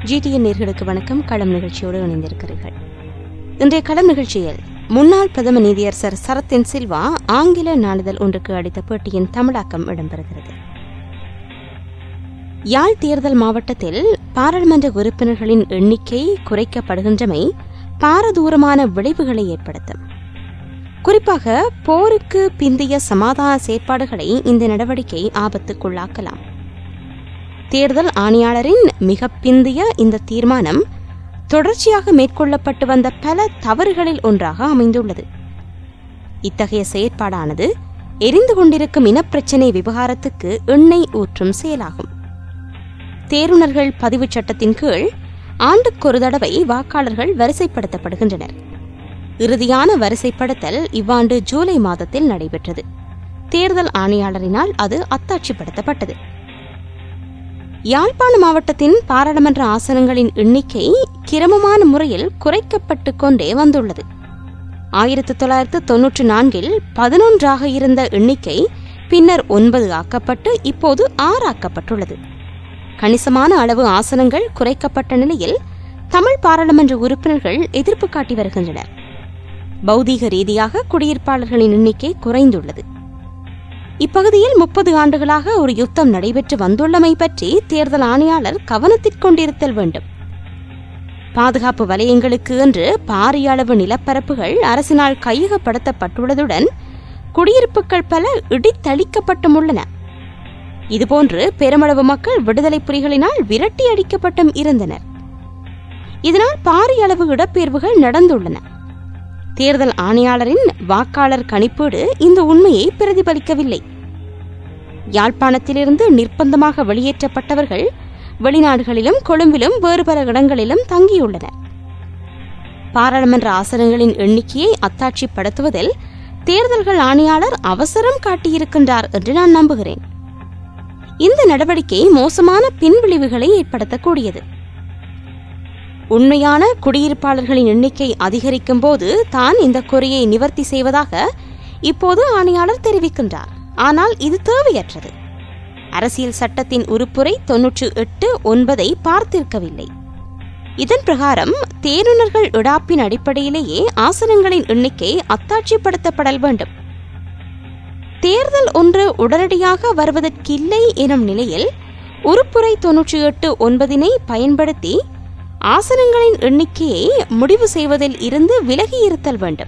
GTN நேர்களுக்கு வணக்கம் களம் நிகழ்ச்சியோடு இணைந்திருக்கிறீர்கள் இன்றைய களம் நிகழ்ச்சியில் முன்னாள் பிரதம நீதியரசர் சரத்தின் சில்வா ஆங்கில நாளிதழ் ஒன்றுக்கு அளித்த பேட்டியின் தமிழாக்கம் இடம்பெறுகிறது யாழ் தேர்தல் மாவட்டத்தில் பாராளுமன்ற உறுப்பினர்களின் எண்ணிக்கை குறைக்கப்படுகின்றமை பாரதூரமான விளைவுகளை ஏற்படுத்தும் குறிப்பாக போருக்கு பிந்தைய சமாதான செயற்பாடுகளை இந்த நடவடிக்கை ஆபத்துக்குள்ளாக்கலாம் தேர்தல் ஆணையாளரின் மிக பிந்திய இந்த தீர்மானம் தொடர்ச்சியாக மேற்கொள்ளப்பட்டு வந்த பல தவறுகளில் ஒன்றாக அமைந்துள்ளது இத்தகைய செயற்பாடானது எரிந்து கொண்டிருக்கும் இனப்பிரச்சினை விவகாரத்துக்கு எண்ணெய் ஊற்றும் செயலாகும் தேருணர்கள் பதிவுச் சட்டத்தின் கீழ் ஆண்டுக்கொரு தடவை வாக்காளர்கள் வரிசைப்படுத்தப்படுகின்றனர் இறுதியான வரிசைப்படுத்தல் இவ்வாண்டு ஜூலை மாதத்தில் நடைபெற்றது தேர்தல் ஆணையாளரினால் அது அத்தாட்சிப்படுத்தப்பட்டது யாழ்ப்பாண மாவட்டத்தின் பாராளுமன்ற ஆசனங்களின் எண்ணிக்கை கிரமமான முறையில் குறைக்கப்பட்டு கொண்டே வந்துள்ளது ஆயிரத்தி தொள்ளாயிரத்து தொன்னூற்றி நான்கில் பதினொன்றாக இருந்த எண்ணிக்கை பின்னர் ஒன்பது ஆக்கப்பட்டு இப்போது ஆறாக்கப்பட்டுள்ளது கணிசமான அளவு ஆசனங்கள் குறைக்கப்பட்ட நிலையில் தமிழ் பாராளுமன்ற உறுப்பினர்கள் எதிர்ப்பு காட்டி வருகின்றனர் பௌதீக ரீதியாக குடியிருப்பாளர்களின் எண்ணிக்கை குறைந்துள்ளது இப்பகுதியில் முப்பது ஆண்டுகளாக ஒரு யுத்தம் நடைபெற்று வந்துள்ளமை பற்றி தேர்தல் ஆணையாளர் கவனத்திற்கொண்டிருத்தல் வேண்டும் பாதுகாப்பு வலயங்களுக்கு என்று பாரிய அளவு நிலப்பரப்புகள் அரசினால் கையகப்படுத்தப்பட்டுள்ளதுடன் குடியிருப்புகள் பல இடித்தளிக்கப்பட்டும் உள்ளன இதுபோன்று பெருமளவு மக்கள் விடுதலை புலிகளினால் விரட்டி அடிக்கப்பட்டும் இருந்தனர் இதனால் பாரிய அளவு இடப்பெயர்வுகள் நடந்துள்ளன தேர்தல் ஆணையாளரின் வாக்காளர் கணிப்பீடு இந்த உண்மையை பிரதிபலிக்கவில்லை யாழ்ப்பாணத்திலிருந்து நிர்பந்தமாக வெளியேற்றப்பட்டவர்கள் வெளிநாடுகளிலும் கொழும்பிலும் வேறு பல இடங்களிலும் தங்கியுள்ளனர் பாராளுமன்ற ஆசனங்களின் எண்ணிக்கையை அத்தாட்சிப்படுத்துவதில் தேர்தல்கள் ஆணையாளர் அவசரம் காட்டியிருக்கின்றார் என்று நான் நம்புகிறேன் இந்த நடவடிக்கை மோசமான பின்விளைவுகளை ஏற்படுத்தக்கூடியது உண்மையான குடியிருப்பாளர்களின் எண்ணிக்கை அதிகரிக்கும் போது தான் இந்த குறையை நிவர்த்தி செய்வதாக இப்போது ஆணையாளர் தெரிவிக்கின்றார் ஆனால் இது தேவையற்றது அரசியல் சட்டத்தின் உறுப்புரை தொன்னூற்று எட்டு ஒன்பதை பார்த்திருக்கவில்லை இதன் பிரகாரம் தேருணர்கள் இடாப்பின் அடிப்படையிலேயே ஆசனங்களின் எண்ணிக்கை அத்தாட்சிப்படுத்தப்படல் வேண்டும் தேர்தல் ஒன்று உடனடியாக வருவதற்கில்லை எனும் நிலையில் உறுப்புரை தொன்னூற்றி எட்டு ஒன்பதினை பயன்படுத்தி ஆசனங்களின் எண்ணிக்கையை முடிவு செய்வதில் இருந்து விலகியிருத்தல் வேண்டும்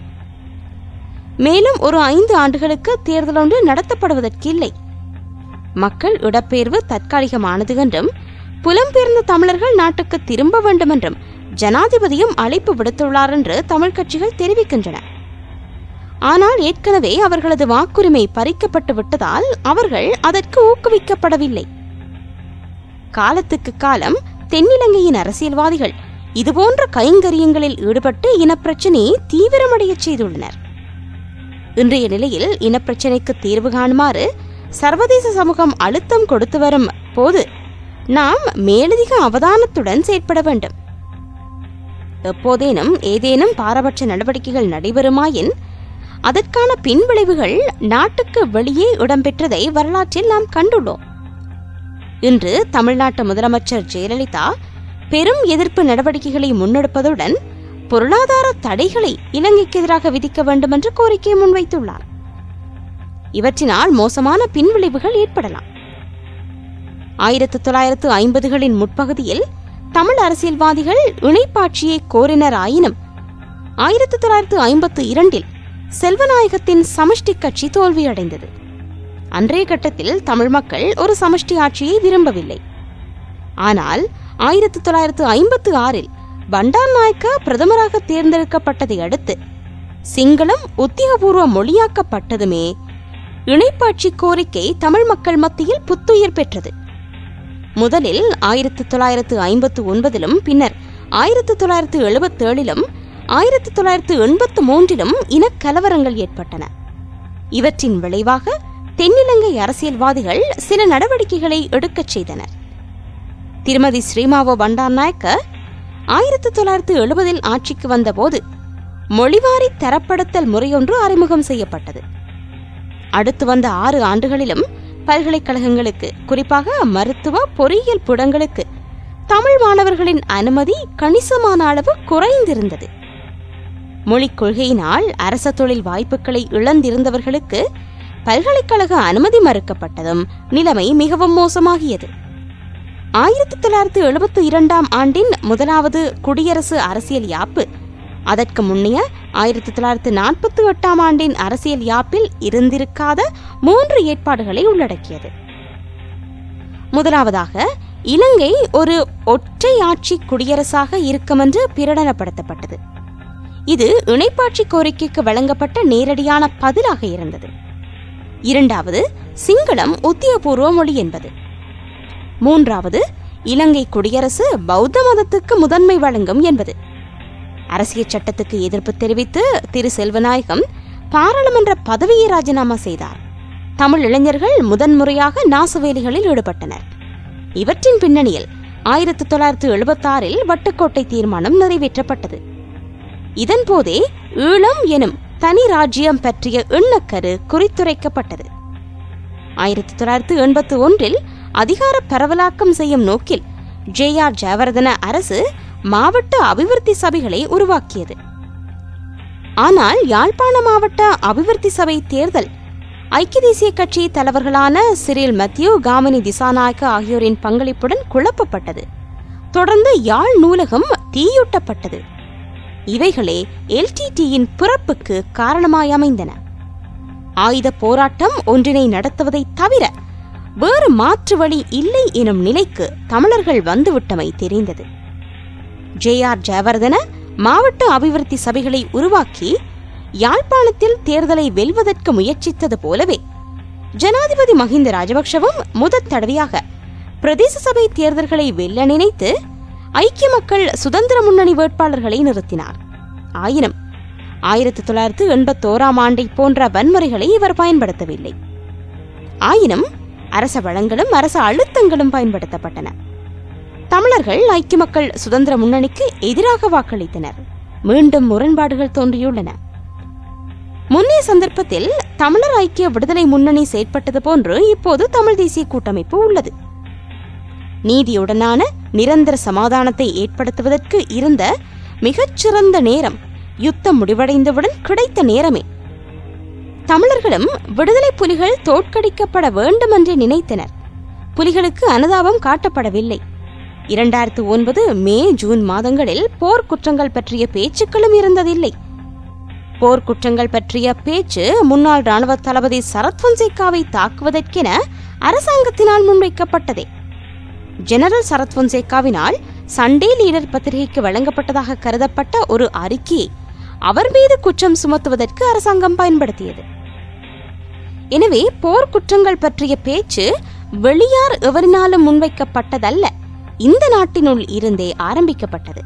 மேலும் ஒரு ஐந்து ஆண்டுகளுக்கு தேர்தல் ஒன்று நடத்தப்படுவதற்கில்லை மக்கள் இடப்பெயர்வு தற்காலிகமானது என்றும் புலம்பெயர்ந்த தமிழர்கள் நாட்டுக்கு திரும்ப வேண்டும் என்றும் ஜனாதிபதியும் அழைப்பு விடுத்துள்ளார் என்று தமிழ் கட்சிகள் தெரிவிக்கின்றன ஆனால் ஏற்கனவே அவர்களது வாக்குரிமை பறிக்கப்பட்டு விட்டதால் அவர்கள் அதற்கு ஊக்குவிக்கப்படவில்லை காலத்துக்கு காலம் தென்னிலங்கையின் அரசியல்வாதிகள் இதுபோன்ற கைங்கரியங்களில் ஈடுபட்டு இனப்பிரச்சினையை தீவிரமடையச் செய்துள்ளனர் இன்றைய நிலையில் இனப்பிரச்சினைக்கு தீர்வு காணுமாறு சர்வதேச சமூகம் அழுத்தம் கொடுத்து வரும் போது நாம் மேலதிக அவதானத்துடன் செயற்பட வேண்டும் எப்போதேனும் ஏதேனும் பாரபட்ச நடவடிக்கைகள் நடைபெறுமாயின் அதற்கான பின்விளைவுகள் நாட்டுக்கு வெளியே இடம்பெற்றதை வரலாற்றில் நாம் கண்டுள்ளோம் இன்று தமிழ்நாட்டு முதலமைச்சர் ஜெயலலிதா பெரும் எதிர்ப்பு நடவடிக்கைகளை முன்னெடுப்பதுடன் பொருளாதார தடைகளை இலங்கைக்கு எதிராக விதிக்க வேண்டும் என்று கோரிக்கை முன்வைத்துள்ளார் இவற்றினால் மோசமான பின்விளைவுகள் ஏற்படலாம் ஆயிரத்து தொள்ளாயிரத்து ஐம்பதுகளின் முற்பகுதியில் தமிழ் அரசியல்வாதிகள் இணைப்பாட்சியை கோரினர் ஆயினும் ஆயிரத்து தொள்ளாயிரத்து ஐம்பத்து இரண்டில் செல்வநாயகத்தின் சமஷ்டி கட்சி தோல்வியடைந்தது அன்றைய கட்டத்தில் தமிழ் மக்கள் ஒரு சமஷ்டி ஆட்சியை விரும்பவில்லை ஆனால் ஆயிரத்தி தொள்ளாயிரத்து ஐம்பத்து ஆறில் பண்டார் நாயக்க பிரதமராக தேர்ந்தெடுக்கப்பட்டதை அடுத்து சிங்களம் உத்தியோகபூர்வ மொழியாக்கப்பட்டதுமே இணைப்பாட்சி கோரிக்கை தமிழ் மக்கள் மத்தியில் புத்துயிர் பெற்றது முதலில் ஆயிரத்தி தொள்ளாயிரத்து ஐம்பத்து ஒன்பதிலும் பின்னர் ஆயிரத்தி தொள்ளாயிரத்து எழுபத்தேழிலும் ஆயிரத்தி தொள்ளாயிரத்து எண்பத்து மூன்றிலும் இனக்கலவரங்கள் ஏற்பட்டன இவற்றின் விளைவாக தென்னிலங்கை அரசியல்வாதிகள் சில நடவடிக்கைகளை எடுக்கச் செய்தனர் திருமதி ஸ்ரீமாவோ பண்டார்நாயக்க ஆயிரத்தி தொள்ளாயிரத்து எழுபதில் ஆட்சிக்கு வந்தபோது மொழிவாரி தரப்படுத்தல் முறையொன்று அறிமுகம் செய்யப்பட்டது அடுத்து வந்த ஆறு ஆண்டுகளிலும் பல்கலைக்கழகங்களுக்கு குறிப்பாக மருத்துவ பொறியியல் புடங்களுக்கு தமிழ் மாணவர்களின் அனுமதி கணிசமான அளவு குறைந்திருந்தது மொழிக் கொள்கையினால் அரச தொழில் வாய்ப்புகளை இழந்திருந்தவர்களுக்கு பல்கலைக்கழக அனுமதி மறுக்கப்பட்டதும் நிலைமை மிகவும் மோசமாகியது ஆயிரத்தி தொள்ளாயிரத்தி எழுபத்தி இரண்டாம் ஆண்டின் முதலாவது குடியரசு அரசியல் யாப்பு அதற்கு முன்னைய ஆயிரத்தி தொள்ளாயிரத்தி நாற்பத்தி எட்டாம் ஆண்டின் அரசியல் யாப்பில் இருந்திருக்காத மூன்று ஏற்பாடுகளை உள்ளடக்கியது முதலாவதாக இலங்கை ஒரு ஒற்றை ஆட்சி குடியரசாக இருக்குமென்று பிரகடனப்படுத்தப்பட்டது இது இணைப்பாட்சி கோரிக்கைக்கு வழங்கப்பட்ட நேரடியான பதிலாக இருந்தது இரண்டாவது சிங்களம் உத்தியபூர்வ மொழி என்பது மூன்றாவது இலங்கை குடியரசு பௌத்த மதத்துக்கு முதன்மை வழங்கும் என்பது அரசியல் சட்டத்துக்கு எதிர்ப்பு தெரிவித்து திரு செல்வநாயகம் பாராளுமன்ற பதவியை ராஜினாமா செய்தார் தமிழ் இளைஞர்கள் முதன்முறையாக நாசவேலிகளில் ஈடுபட்டனர் இவற்றின் பின்னணியில் ஆயிரத்தி தொள்ளாயிரத்தி எழுபத்தாறில் வட்டுக்கோட்டை தீர்மானம் நிறைவேற்றப்பட்டது இதன்போதே ஈழம் எனும் தனி ராஜ்யம் பற்றிய எண்ணக்கரு குறித்துரைக்கப்பட்டது ஆயிரத்தி தொள்ளாயிரத்தி எண்பத்தி ஒன்றில் அதிகார பரவலாக்கம் செய்யும் நோக்கில் ஜே ஆர் ஜெயவர்தன அரசு மாவட்ட அபிவிருத்தி சபைகளை உருவாக்கியது ஆனால் யாழ்ப்பாண மாவட்ட அபிவிருத்தி சபை தேர்தல் ஐக்கிய தேசிய கட்சி தலைவர்களான சிறில் மத்தியூ காமினி திசாநாயக்க ஆகியோரின் பங்களிப்புடன் குழப்பப்பட்டது தொடர்ந்து யாழ் நூலகம் தீயூட்டப்பட்டது இவைகளே எல்டிடியின் பிறப்புக்கு காரணமாய் அமைந்தன ஆயுத போராட்டம் ஒன்றினை நடத்துவதை தவிர வேறு மாற்று வழி இல்லை எனும் நிலைக்கு தமிழர்கள் வந்துவிட்டமை தெரிந்தது ஜே ஆர் ஜெயவர்தன மாவட்ட அபிவிருத்தி சபைகளை உருவாக்கி யாழ்ப்பாணத்தில் தேர்தலை வெல்வதற்கு முயற்சித்தது போலவே ஜனாதிபதி மஹிந்த ராஜபக்ஷவும் முதற் தடவையாக பிரதேச சபை தேர்தல்களை வெல்ல நினைத்து ஐக்கிய மக்கள் சுதந்திர முன்னணி வேட்பாளர்களை நிறுத்தினார் ஆயினும் ஆயிரத்தி தொள்ளாயிரத்து எண்பத்தோராம் ஆண்டை போன்ற வன்முறைகளை இவர் பயன்படுத்தவில்லை ஆயினும் அரச வளங்களும் அரச அழுத்தங்களும் பயன்படுத்தப்பட்டன தமிழர்கள் ஐக்கிய மக்கள் சுதந்திர முன்னணிக்கு எதிராக வாக்களித்தனர் மீண்டும் முரண்பாடுகள் தோன்றியுள்ளன முன்னைய சந்தர்ப்பத்தில் தமிழர் ஐக்கிய விடுதலை முன்னணி செயற்பட்டது போன்று இப்போது தமிழ் தேசிய கூட்டமைப்பு உள்ளது நீதியுடனான நிரந்தர சமாதானத்தை ஏற்படுத்துவதற்கு இருந்த மிகச்சிறந்த நேரம் யுத்தம் முடிவடைந்தவுடன் கிடைத்த நேரமே தமிழர்களும் விடுதலை புலிகள் தோற்கடிக்கப்பட வேண்டுமென்று நினைத்தனர் புலிகளுக்கு அனுதாபம் காட்டப்படவில்லை இரண்டாயிரத்து ஒன்பது மே ஜூன் மாதங்களில் போர் குற்றங்கள் பற்றிய பேச்சுக்களும் இருந்ததில்லை போர் குற்றங்கள் பற்றிய பேச்சு முன்னாள் ராணுவ தளபதி சரத் பொன்சேகாவை தாக்குவதற்கென அரசாங்கத்தினால் முன்வைக்கப்பட்டதே ஜெனரல் சரத் பொன்சேகாவினால் சண்டே லீடர் பத்திரிகைக்கு வழங்கப்பட்டதாக கருதப்பட்ட ஒரு அறிக்கையை அவர் மீது குற்றம் சுமத்துவதற்கு அரசாங்கம் பயன்படுத்தியது எனவே போர் குற்றங்கள் பற்றிய பேச்சு வெளியார் எவரினாலும் முன்வைக்கப்பட்டதல்ல இந்த நாட்டினுள் இருந்தே ஆரம்பிக்கப்பட்டது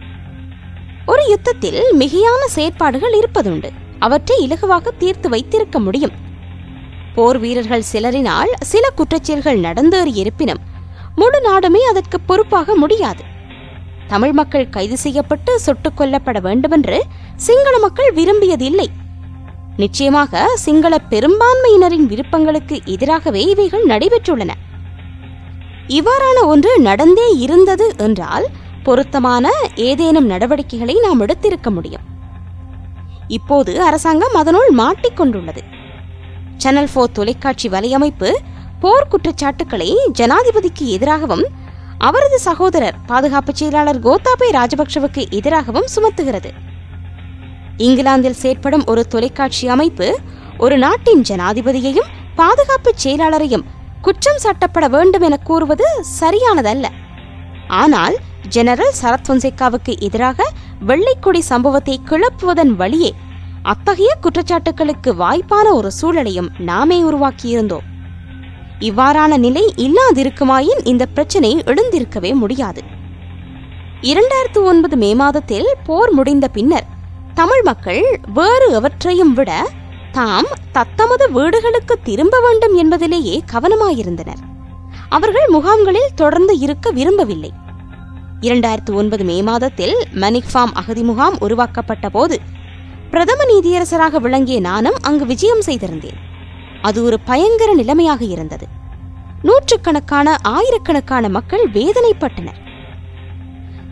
ஒரு யுத்தத்தில் மிகையான செயற்பாடுகள் இருப்பதுண்டு அவற்றை இலகுவாக தீர்த்து வைத்திருக்க முடியும் போர் வீரர்கள் சிலரினால் சில குற்றச்செயல்கள் நடந்தேறி இருப்பினும் முழு நாடுமே அதற்கு பொறுப்பாக முடியாது தமிழ் மக்கள் கைது செய்யப்பட்டு சுட்டுக் கொல்லப்பட வேண்டுமென்று சிங்கள மக்கள் விரும்பியதில்லை நிச்சயமாக சிங்கள பெரும்பான்மையினரின் விருப்பங்களுக்கு எதிராகவே இவைகள் நடைபெற்றுள்ளன இவ்வாறான ஒன்று நடந்தே இருந்தது என்றால் பொருத்தமான ஏதேனும் நடவடிக்கைகளை நாம் எடுத்திருக்க முடியும் இப்போது அரசாங்கம் அதனுள் மாட்டிக்கொண்டுள்ளது சேனல் போர் தொலைக்காட்சி வலையமைப்பு போர் குற்றச்சாட்டுக்களை ஜனாதிபதிக்கு எதிராகவும் அவரது சகோதரர் பாதுகாப்பு செயலாளர் கோத்தாபய ராஜபக்ஷவுக்கு எதிராகவும் சுமத்துகிறது இங்கிலாந்தில் செயற்படும் ஒரு தொலைக்காட்சி அமைப்பு ஒரு நாட்டின் ஜனாதிபதியையும் பாதுகாப்பு செயலாளரையும் குற்றம் சாட்டப்பட வேண்டும் என கூறுவது சரியானதல்ல ஆனால் ஜெனரல் சரத் பொன்சேகாவுக்கு எதிராக வெள்ளைக்கொடி சம்பவத்தை கிளப்புவதன் வழியே அத்தகைய குற்றச்சாட்டுகளுக்கு வாய்ப்பான ஒரு சூழலையும் நாமே உருவாக்கியிருந்தோம் இவ்வாறான நிலை இல்லாதிருக்குமாயின் இந்த பிரச்சனை எழுந்திருக்கவே முடியாது இரண்டாயிரத்து ஒன்பது மே மாதத்தில் போர் முடிந்த பின்னர் தமிழ் மக்கள் வேறு எவற்றையும் விட தாம் தத்தமது வீடுகளுக்கு திரும்ப வேண்டும் என்பதிலேயே கவனமாயிருந்தனர் அவர்கள் முகாம்களில் தொடர்ந்து இருக்க விரும்பவில்லை இரண்டாயிரத்து ஒன்பது மே மாதத்தில் மனிக் ஃபார்ம் அகதி முகாம் உருவாக்கப்பட்ட போது பிரதம நீதியரசராக விளங்கிய நானும் அங்கு விஜயம் செய்திருந்தேன் அது ஒரு பயங்கர நிலைமையாக இருந்தது நூற்றுக்கணக்கான ஆயிரக்கணக்கான மக்கள் வேதனைப்பட்டனர்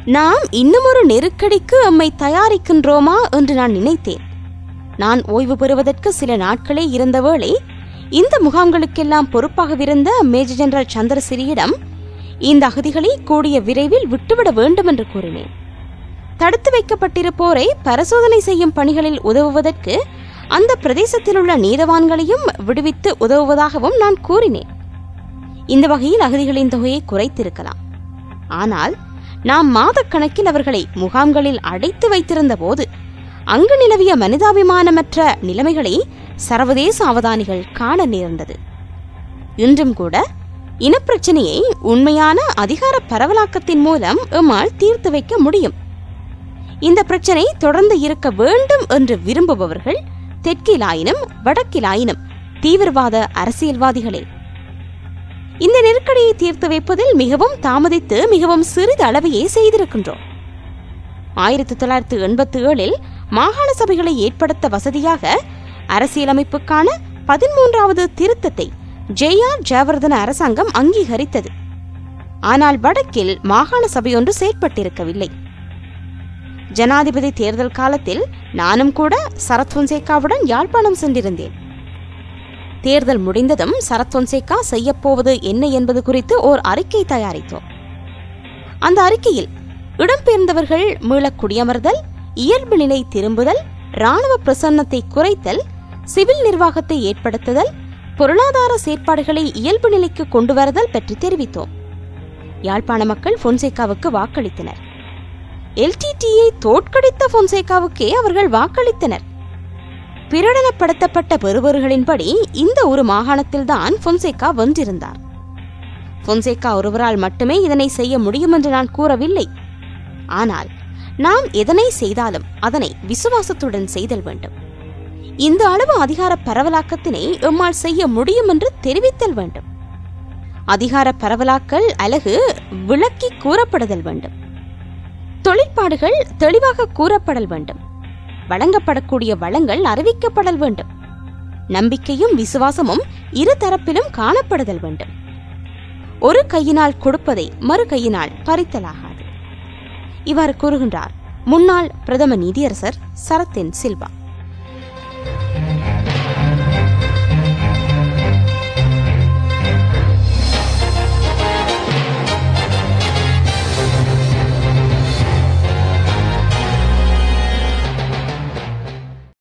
நாம் இன்னுமொரு நெருக்கடிக்கு எம்மை தயாரிக்கின்றோமா என்று நான் நினைத்தேன் நான் ஓய்வு பெறுவதற்கு சில நாட்களே இருந்த வேளை இந்த முகாம்களுக்கெல்லாம் பொறுப்பாகவிருந்த மேஜர் ஜெனரல் சந்திரசிறியிடம் இந்த அகதிகளை கூடிய விரைவில் விட்டுவிட வேண்டும் என்று கூறினேன் தடுத்து வைக்கப்பட்டிருப்போரை பரிசோதனை செய்யும் பணிகளில் உதவுவதற்கு அந்த பிரதேசத்தில் உள்ள நீதவான்களையும் விடுவித்து உதவுவதாகவும் நான் கூறினேன் இந்த வகையில் அகதிகளின் தொகையை குறைத்திருக்கலாம் ஆனால் நாம் மாதக்கணக்கில் அவர்களை முகாம்களில் அடைத்து வைத்திருந்த போது அங்கு நிலவிய மனிதாபிமானமற்ற நிலைமைகளை சர்வதேச அவதானிகள் காண நேர்ந்தது இன்றும் கூட இனப்பிரச்சனையை உண்மையான அதிகார பரவலாக்கத்தின் மூலம் எம்மால் தீர்த்து வைக்க முடியும் இந்த பிரச்சனை தொடர்ந்து இருக்க வேண்டும் என்று விரும்புபவர்கள் தெற்கிலாயினும் வடக்கிலாயினும் தீவிரவாத அரசியல்வாதிகளே இந்த நெருக்கடியை தீர்த்து வைப்பதில் மிகவும் தாமதித்து மிகவும் சிறிது அளவையே செய்திருக்கின்றோம் ஆயிரத்தி தொள்ளாயிரத்தி எண்பத்தி ஏழில் மாகாண சபைகளை ஏற்படுத்த வசதியாக அரசியலமைப்புக்கான பதிமூன்றாவது திருத்தத்தை ஜே ஆர் ஜெயவர்தன அரசாங்கம் அங்கீகரித்தது ஆனால் வடக்கில் மாகாண சபை ஒன்று செயற்பட்டிருக்கவில்லை ஜனாதிபதி தேர்தல் காலத்தில் நானும் கூட சரத் பொன்சேகாவுடன் யாழ்ப்பாணம் சென்றிருந்தேன் தேர்தல் முடிந்ததும் சரத் பொன்சேகா செய்யப்போவது என்ன என்பது குறித்து ஓர் அறிக்கை தயாரித்தோம் அந்த அறிக்கையில் இடம்பெயர்ந்தவர்கள் மீளக் குடியமர்தல் இயல்பு நிலை திரும்புதல் இராணுவ பிரசன்னத்தை குறைத்தல் சிவில் நிர்வாகத்தை ஏற்படுத்துதல் பொருளாதார செயற்பாடுகளை இயல்பு நிலைக்கு கொண்டு வருதல் பற்றி தெரிவித்தோம் யாழ்ப்பாண மக்கள் பொன்சேகாவுக்கு வாக்களித்தனர் எல்டிடியை தோற்கடித்த பொன்சேகாவுக்கே அவர்கள் வாக்களித்தனர் பிரகடனப்படுத்தப்பட்ட பெறுபவர்களின்படி இந்த ஒரு மாகாணத்தில்தான் பொன்சேகா வென்றிருந்தார் பொன்சேகா ஒருவரால் மட்டுமே இதனை செய்ய முடியும் என்று நான் கூறவில்லை ஆனால் நாம் எதனை செய்தாலும் அதனை விசுவாசத்துடன் செய்தல் வேண்டும் இந்த அளவு அதிகார பரவலாக்கத்தினை எம்மால் செய்ய முடியும் என்று தெரிவித்தல் வேண்டும் அதிகார பரவலாக்கல் அலகு விளக்கி கூறப்படுதல் வேண்டும் தொழிற்பாடுகள் தெளிவாக கூறப்படல் வேண்டும் வழங்கப்படக்கூடிய வளங்கள் அறிவிக்கப்படல் வேண்டும் நம்பிக்கையும் விசுவாசமும் இரு தரப்பிலும் காணப்படுதல் வேண்டும் ஒரு கையினால் கொடுப்பதை மறு கையினால் பறித்தலாகாது இவ்வாறு கூறுகின்றார் முன்னாள் பிரதம நீதியரசர் சரத்தின் சில்வா